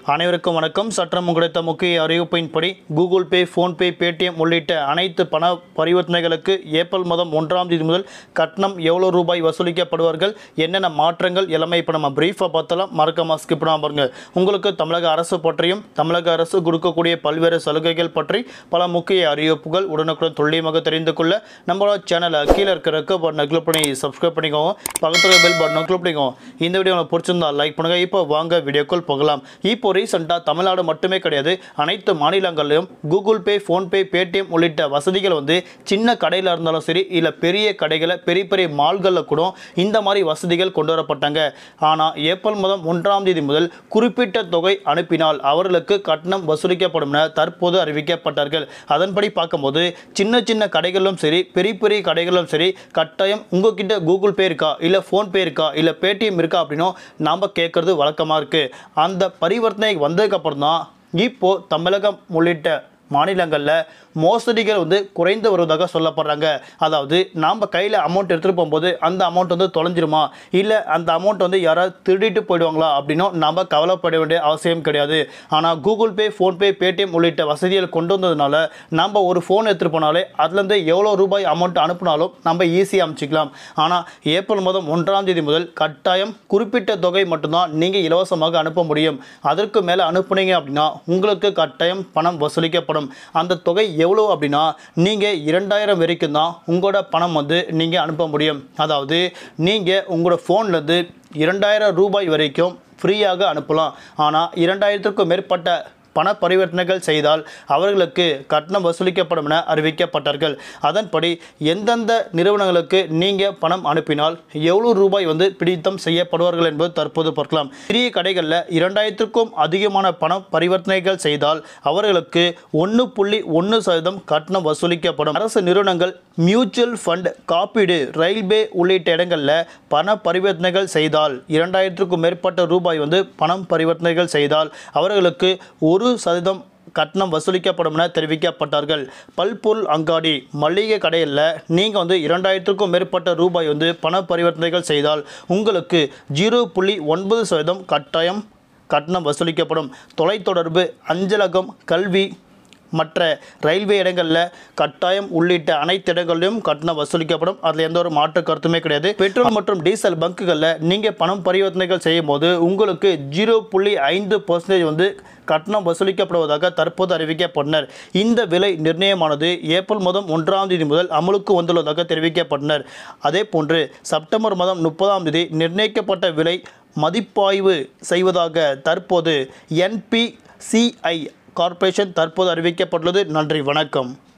அனைவருக்கும் வணக்கம் சற்றம் கிடைத்த முக்கிய அறிவிப்பின்படி கூகுள் பே ஃபோன்பே பேடிஎம் உள்ளிட்ட அனைத்து பண பரிவர்த்தனைகளுக்கு ஏப்ரல் மாதம் ஒன்றாம் தேதி முதல் கட்டணம் எவ்வளோ ரூபாய் வசூலிக்கப்படுவார்கள் என்னென்ன மாற்றங்கள் எல்லாமே இப்போ நம்ம பிரீஃபாக பார்த்தலாம் மறக்காம ஸ்கிப் பண்ணாம பாருங்க உங்களுக்கு தமிழக அரசு பற்றியும் தமிழக அரசு கொடுக்கக்கூடிய பல்வேறு சலுகைகள் பற்றி பல முக்கிய அறிவிப்புகள் உடனுக்குடன் துல்லியமாக தெரிந்து கொள்ள நம்மளோட சேனலை கீழே இருக்கிற ரெக்க பட்டனை கிளிக் பண்ணி சப்ஸ்கிரைப் பண்ணிக்கோங்க பக்கத்தில் பெல் பட்டனை கிளிக் பண்ணிக்கோங்க இந்த வீடியோ உங்களுக்கு பிடிச்சிருந்தா லைக் பண்ணுங்க இப்போ வாங்க வீடியோக்குள் போகலாம் இப்போ ரீசெண்டாக தமிழ்நாடு மட்டுமே கிடையாது அனைத்து மாநிலங்களிலும் கூகுள் பே ஃபோன்பே பேடிஎம் உள்ளிட்ட வசதிகள் வந்து சின்ன கடையில் இருந்தாலும் சரி இல்லை பெரிய கடைகளை பெரிய பெரிய மால்களில் கூட இந்த மாதிரி வசதிகள் கொண்டு வரப்பட்டாங்க ஆனால் ஏப்ரல் மாதம் ஒன்றாம் தேதி முதல் குறிப்பிட்ட தொகை அனுப்பினால் அவர்களுக்கு கட்டணம் வசூலிக்கப்படும் என தற்போது அறிவிக்கப்பட்டார்கள் அதன்படி பார்க்கும்போது சின்ன சின்ன கடைகளிலும் சரி பெரிய பெரிய கடைகளிலும் சரி கட்டாயம் உங்ககிட்ட கூகுள் பே இருக்கா இல்லை ஃபோன்பே இருக்கா இல்லை பேடிஎம் இருக்கா அப்படின்னும் நாம் கேட்குறது வழக்கமாக இருக்குது அந்த பரிவர்த்தனை வந்ததுக்கப்புறம் தான் இப்போது தமிழகம் உள்ளிட்ட மாநிலங்களில் மோசடிகள் வந்து குறைந்து வருவதாக சொல்லப்படுறாங்க அதாவது நாம் கையில் அமௌண்ட் எடுத்துகிட்டு போகும்போது அந்த அமௌண்ட் வந்து தொலைஞ்சிருமா இல்லை அந்த அமௌண்ட் வந்து யாராவது திருடிட்டு போயிடுவாங்களா அப்படின்னும் நம்ம கவலைப்பட வேண்டிய அவசியம் கிடையாது ஆனால் கூகுள் பே ஃபோன்பே பேடிஎம் உள்ளிட்ட வசதிகள் கொண்டு வந்ததுனால நம்ம ஒரு ஃபோன் எடுத்துகிட்டு போனாலே அதுலேருந்து எவ்வளோ ரூபாய் அமௌண்ட் அனுப்புனாலும் நம்ம ஈஸியாக அனுப்பிச்சிக்கலாம் ஆனால் ஏப்ரல் மாதம் ஒன்றாம் தேதி முதல் கட்டாயம் குறிப்பிட்ட தொகை மட்டும்தான் நீங்கள் இலவசமாக அனுப்ப முடியும் அதற்கு மேலே அனுப்புனீங்க அப்படின்னா உங்களுக்கு கட்டாயம் பணம் வசூலிக்கப்படும் அந்த தொகை எவ்வளோ அப்படின்னா நீங்கள் இரண்டாயிரம் வரைக்கும் தான் உங்களோட பணம் வந்து நீங்கள் அனுப்ப முடியும் அதாவது நீங்கள் உங்களோட ஃபோன்லேருந்து இரண்டாயிரம் ரூபாய் வரைக்கும் ஃப்ரீயாக அனுப்பலாம் ஆனால் இரண்டாயிரத்திற்கும் மேற்பட்ட பண பரிவர்த்தனைகள் செய்தால் அவர்களுக்கு கட்டணம் வசூலிக்கப்படும் என அறிவிக்கப்பட்டார்கள் அதன்படி எந்தெந்த நிறுவனங்களுக்கு நீங்கள் பணம் அனுப்பினால் எவ்வளோ ரூபாய் வந்து பிடித்தம் செய்யப்படுவார்கள் என்பது தற்போது பார்க்கலாம் சிறிய கடைகளில் இரண்டாயிரத்திற்கும் அதிகமான பண பரிவர்த்தனைகள் செய்தால் அவர்களுக்கு ஒன்று புள்ளி ஒன்று சதவீதம் கட்டணம் வசூலிக்கப்படும் அரசு நிறுவனங்கள் மியூச்சுவல் ஃபண்ட் காப்பீடு ரயில்வே உள்ளிட்ட இடங்களில் பண பரிவர்த்தனைகள் செய்தால் இரண்டாயிரத்திற்கும் மேற்பட்ட ரூபாய் வந்து பணம் பரிவர்த்தனைகள் செய்தால் அவர்களுக்கு ஒரு சதவீதம் கட்டணம் வசூலிக்கப்படும் என தெரிவிக்கப்பட்டார்கள் பல்பொருள் அங்காடி மளிகை கடையில் நீங்கள் வந்து இரண்டாயிரத்திற்கும் மேற்பட்ட ரூபாய் வந்து பண பரிவர்த்தனைகள் செய்தால் உங்களுக்கு ஜீரோ புள்ளி ஒன்பது சதவீதம் கட்டாயம் கட்டணம் வசூலிக்கப்படும் தொலைத்தொடர்பு அஞ்சலகம் கல்வி மற்ற ரயில்வே இடங்களில் கட்டாயம் உள்ளிட்ட அனைத்து இடங்களிலும் கட்டணம் வசூலிக்கப்படும் அதில் எந்த ஒரு மாற்று கருத்துமே கிடையாது பெட்ரோல் மற்றும் டீசல் பங்குகளில் நீங்கள் பணம் பரிவர்த்தனைகள் செய்யும் போது உங்களுக்கு ஜீரோ புள்ளி ஐந்து பர்சன்டேஜ் வந்து கட்டணம் வசூலிக்கப்படுவதாக தற்போது அறிவிக்கப்பட்டனர் இந்த விலை நிர்ணயமானது ஏப்ரல் மாதம் ஒன்றாம் தேதி முதல் அமலுக்கு வந்துள்ளதாக தெரிவிக்கப்பட்டனர் அதே போன்று செப்டம்பர் மாதம் முப்பதாம் தேதி நிர்ணயிக்கப்பட்ட விலை மதிப்பாய்வு செய்வதாக தற்போது என்பிசிஐ கார்ப்பரேஷன் தற்போது அறிவிக்கப்பட்டுள்ளது நன்றி வணக்கம்